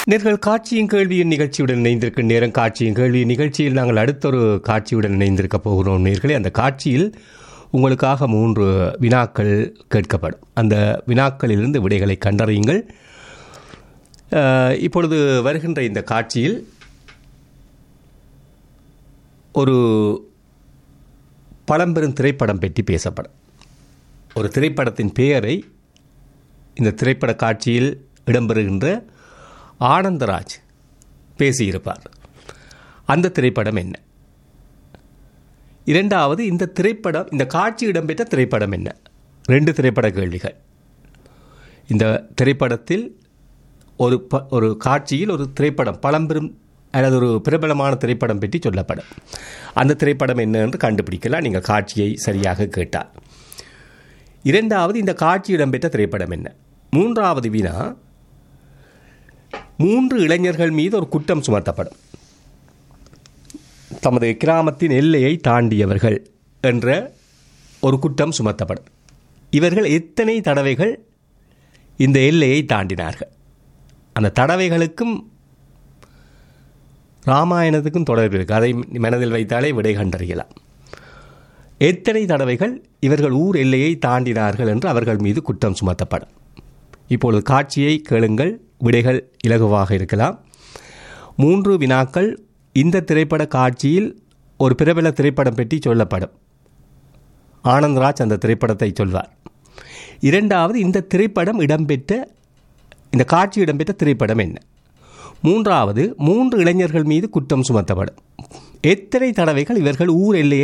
நேர்கள் காட்சியின் கேள்வியின் நிகழ்ச்சியுடன் இணைந்திருக்கும் நேரம் காட்சியின் கேள்வி நிகழ்ச்சியில் நாங்கள் அடுத்தொரு காட்சியுடன் இணைந்திருக்க போகிறோம் நேர்களே அந்த காட்சியில் உங்களுக்காக மூன்று வினாக்கள் கேட்கப்படும் அந்த வினாக்களிலிருந்து விடைகளை கண்டறியுங்கள் அஹ், இப்பொழுது வருகின்ற இந்த காட்சியில் ஒரு பழம்பெரும் திரைப்படம் பற்றி பேசப்படும் ஒரு திரைப்படத்தின் பெயரை இந்த திரைப்பட காட்சியில் இடம்பெறுகின்ற ஆனந்தராஜ் பேசியிருப்பார் அந்த திரைப்படம் என்ன இரண்டாவது இந்த திரைப்படம் இந்த காட்சி இடம்பெற்ற திரைப்படம் என்ன ரெண்டு திரைப்பட கேள்விகள் இந்த திரைப்படத்தில் ஒரு ப ஒரு காட்சியில் ஒரு திரைப்படம் பழம்பெரும் அல்லது ஒரு பிரபலமான திரைப்படம் பற்றி சொல்லப்படும் அந்த திரைப்படம் என்ன என்று கண்டுபிடிக்கலாம் நீங்கள் காட்சியை சரியாக கேட்டால் இரண்டாவது இந்த காட்சி இடம்பெற்ற திரைப்படம் என்ன மூன்றாவது வினா மூன்று இளைஞர்கள் மீது ஒரு குற்றம் சுமத்தப்படும் தமது கிராமத்தின் எல்லையை தாண்டியவர்கள் என்ற ஒரு குற்றம் சுமத்தப்படும் இவர்கள் எத்தனை தடவைகள் இந்த எல்லையை தாண்டினார்கள் அந்த தடவைகளுக்கும் ராமாயணத்துக்கும் தொடர்பு இருக்குது அதை மனதில் வைத்தாலே விடை கண்டறியலாம் எத்தனை தடவைகள் இவர்கள் ஊர் எல்லையை தாண்டினார்கள் என்று அவர்கள் மீது குற்றம் சுமத்தப்படும் இப்பொழுது காட்சியை கேளுங்கள் விடைகள் இலகுவாக இருக்கலாம் மூன்று வினாக்கள் இந்த திரைப்பட காட்சியில் ஒரு பிரபல திரைப்படம் பற்றி சொல்லப்படும் ஆனந்த்ராஜ் அந்த திரைப்படத்தை சொல்வார் இரண்டாவது இந்த திரைப்படம் இடம்பெற்ற இந்த காட்சி இடம்பெற்ற திரைப்படம் என்ன மூன்றாவது மூன்று இளைஞர்கள் மீது குற்றம் சுமத்தப்படும் எத்தனை தடவைகள் இவர்கள் ஊர் எல்லையை